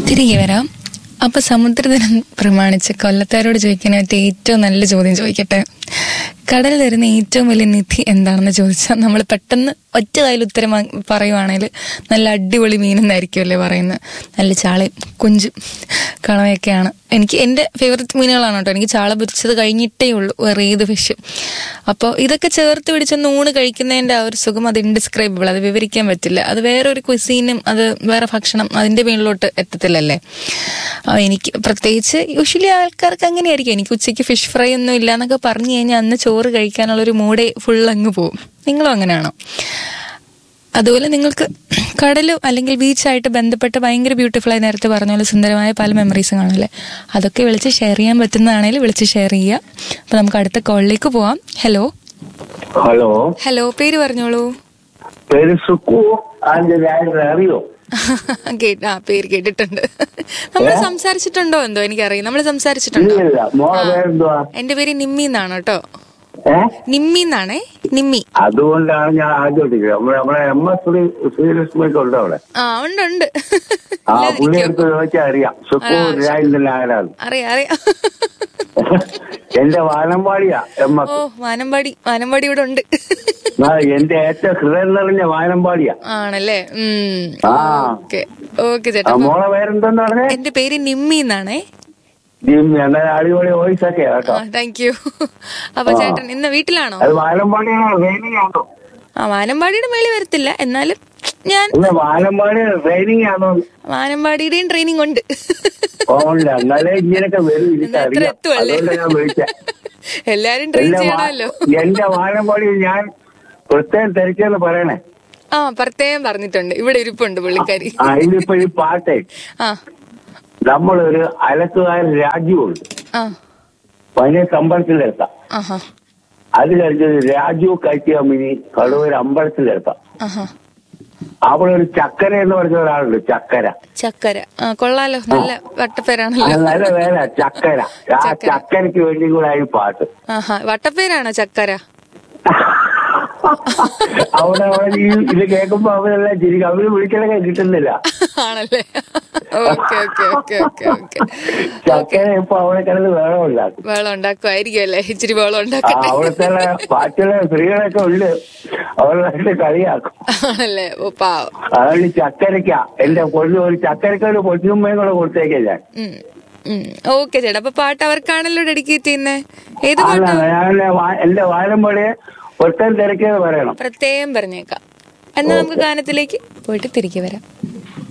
തിരികെ വരാം അപ്പൊ സമുദ്രദിനം പ്രമാണിച്ച് കൊല്ലത്താരോട് ചോദിക്കാൻ പറ്റിയ ഏറ്റവും നല്ല ചോദ്യം ചോദിക്കട്ടെ കടൽ തരുന്ന ഏറ്റവും വലിയ നിധി എന്താണെന്ന് ചോദിച്ചാൽ നമ്മൾ പെട്ടെന്ന് ഒറ്റ കാര്യം ഉത്തരം വാ- പറയുവാണെങ്കിൽ നല്ല അടിപൊളി മീനെന്നായിരിക്കുമല്ലേ പറയുന്നത് നല്ല ചാളയും കുഞ്ചും കളവയൊക്കെയാണ് എനിക്ക് എൻ്റെ ഫേവററ്റ് മീനുകളാണ് കേട്ടോ എനിക്ക് ചാള പൊരിച്ചത് കഴിഞ്ഞിട്ടേ ഉള്ളൂ വേറെ ഏത് ഫിഷും അപ്പോൾ ഇതൊക്കെ ചേർത്ത് പിടിച്ചൊന്ന് ഊണ് കഴിക്കുന്നതിൻ്റെ ആ ഒരു സുഖം അത് ഇൻഡിസ്ക്രൈബിൾ അത് വിവരിക്കാൻ പറ്റില്ല അത് വേറെ ഒരു ക്വിസീനും അത് വേറെ ഭക്ഷണം അതിൻ്റെ മേളിലോട്ട് എത്തത്തില്ലല്ലേ ആ, എനിക്ക് പ്രത്യേകിച്ച് യൂഷ്വലി ആൾക്കാർക്ക് അങ്ങനെയായിരിക്കും എനിക്ക് ഉച്ചയ്ക്ക് ഫിഷ് ഫ്രൈ ഒന്നും ഇല്ല എന്നൊക്കെ പറഞ്ഞു കഴിഞ്ഞാൽ അന്ന് ചോറ് കഴിക്കാനുള്ളൊരു മൂഡേ ഫുൾ അങ്ങ് പോവും നിങ്ങളും അങ്ങനെയാണോ അതുപോലെ നിങ്ങൾക്ക് കടലും അല്ലെങ്കിൽ ബീച്ചായിട്ട് ബന്ധപ്പെട്ട് ഭയങ്കര ബ്യൂട്ടിഫുൾ ആയി നേരത്തെ പറഞ്ഞ പോലെ സുന്ദരമായ പല മെമ്മറീസും കാണുമല്ലേ അതൊക്കെ വിളിച്ച് ഷെയർ ചെയ്യാൻ പറ്റുന്നതാണെങ്കിൽ വിളിച്ച് ഷെയർ ചെയ്യുക അപ്പൊ നമുക്ക് അടുത്ത കോളിലേക്ക് പോവാം ഹലോ ഹലോ ഹലോ പേര് പറഞ്ഞോളൂ പേര് സുക്കു അതിന്റെ രാജ്യത്തെ അറിയോ കേട്ട് ആ പേര് കേട്ടിട്ടുണ്ട് നമ്മൾ സംസാരിച്ചിട്ടുണ്ടോ എന്തോ എനിക്കറിയാം നമ്മൾ സംസാരിച്ചിട്ടുണ്ടോ ഇല്ലില്ല മോളെ പേരെന്തുവാ എന്റെ പേര് നിമ്മി എന്നാണ് കേട്ടോ ഏ നിമ്മി എന്നാണേ നിമ്മി അതുകൊണ്ടാണ് ഞാൻ ആദ്യമായിട്ട് നമ്മളെ നമ്മളെ എം എസ് ശ്രീലക്ഷ്മിയൊക്കെ ഉണ്ട് അവിടെ ആ ഉണ്ട് ഉണ്ട് ആ ഇല്ലാതിരിക്കുമോ? പുള്ളി എടുത്ത് ചോദിച്ചാൽ അറിയാം സുക്കു രാജ്യത്തിന്റെ ആരാണ് അറിയാം അറിയാം എന്റെ വാനമ്പാടിയാ എം ഓ എസ് വാനമ്പാടി വാനമ്പാടി ഇവിടെ ഉണ്ട് എന്റെ ഏറ്റവും ഹൃദയം നിറഞ്ഞ വാനമ്പാടിയാ ആണല്ലേ ഉം ആ. ഓക്കെ ഓക്കെ ആ ചേട്ടാ മോളെ പേരെന്തെന്ന് പറഞ്ഞേ എന്റെ പേര് നിമ്മി എന്നാണേ ജിമ്മി എന്നാ അടിപൊളി വോയിസ് ഒക്കെ കേട്ടോ ആ താങ്ക് യു അപ്പൊ ചേട്ടൻ ഇന്ന് വീട്ടിലാണോ അത് വാനമ്പാടിയാണോ ട്രെയിനിങ് ആണോ ആ വാനമ്പാടിയുടെ മേളിൽ വരത്തില്ല എന്നാലും ഞാൻ ഇല്ല വാനമ്പാടി ട്രെയിനിങ് ആണോ വാനമ്പാടിയുടെയും ട്രെയിനിങ് ഉണ്ട് ഉണ്ട് എന്നാലേ ഇങ്ങനൊക്കെ വരും എന്നാ എത്ര എനിക്കറിയാം എത്തുമല്ലേ അതുകൊണ്ട് ഞാൻ വിളിച്ചേ എല്ലാരും ട്രെയിൻ എന്റെ വാ- ചെയ്യണമല്ലോ എന്റെ വാനമ്പാടി ഞാൻ പ്രത്യേകം തിരക്കെന്ന് പറയണേ ആ പ്രത്യേകം പറഞ്ഞിട്ടുണ്ട് ഇവിടെ ഇരിപ്പുണ്ട് പുള്ളിക്കാരി ആ ഇതിപ്പോ ഈ പാട്ടേ ആ നമ്മളൊരു അലക്കുകാരൻ രാജുവുണ്ട് ആ വലിയ അമ്പലത്തിലെത്താം ആഹാ അത് കഴിഞ്ഞത് രാജു കൈറ്റിയമ്മിനി കടൂർ അമ്പലത്തിലെത്താം ആഹാ അവിടെ ഒരു ചക്കര എന്ന് പറഞ്ഞ ഒരാളുണ്ട് ചക്കര ചക്കര ആ കൊള്ളാലോ നല്ല ആ, വട്ടപ്പേരാണല്ലോ നല്ല വേല ചക്കര ആ ചക്കര. ചക്കരയ്ക്ക് വേണ്ടി കൂടെ ഈ പാട്ട് ആഹാ വട്ടപ്പേരാണോ ചക്കര അവിടെ അവിടെ ഈ ഇത് കേൾക്കുമ്പോ അവരെല്ലാം ചിരിക്കും അവര് വിളിക്കണൊക്കെ കിട്ടുന്നില്ല ആണല്ലേ okay okay okay okay okay ചക്കര ഇപ്പൊ അവിടെ കിടന്ന് വേണം ഉണ്ടാക്കും വെള്ളം ഉണ്ടാക്കുമായിരിക്കും അല്ലേ ഇച്ചിരി വെള്ളം ആ ഉണ്ടാക്കട്ടെ അവിടുത്തെ ബാക്കിയുള്ള സ്ത്രീകളൊക്കെ ഉണ്ട് അവരുടെ കളിയാക്കും ആണല്ലേ ഓ പാവം അതുകൊണ്ട് ചക്കരയ്ക്ക എന്റെ പൊന്നു ഒരു ചക്കരയ്ക്ക് ഒരു പൊന്നുമ്മയും കൂടെ കൊടുത്തേക്കാ ഞാൻ ഓക്കെ ചേട്ടാ അപ്പൊ പാട്ട് അവർക്കാണല്ലോ ഡെഡിക്കേറ്റ് ചെയ്യുന്നേ ഏത് അല്ല പാട്ടാ ഞാൻ വാ- എന്റെ വാരമ്പടിയെ ഒറ്റം തിരക്കേത് പറയണം പ്രത്യേകം പറഞ്ഞേക്കാം എന്നാ നമുക്ക് ഗാനത്തിലേക്ക് പോയിട്ട് തിരികെ വരാം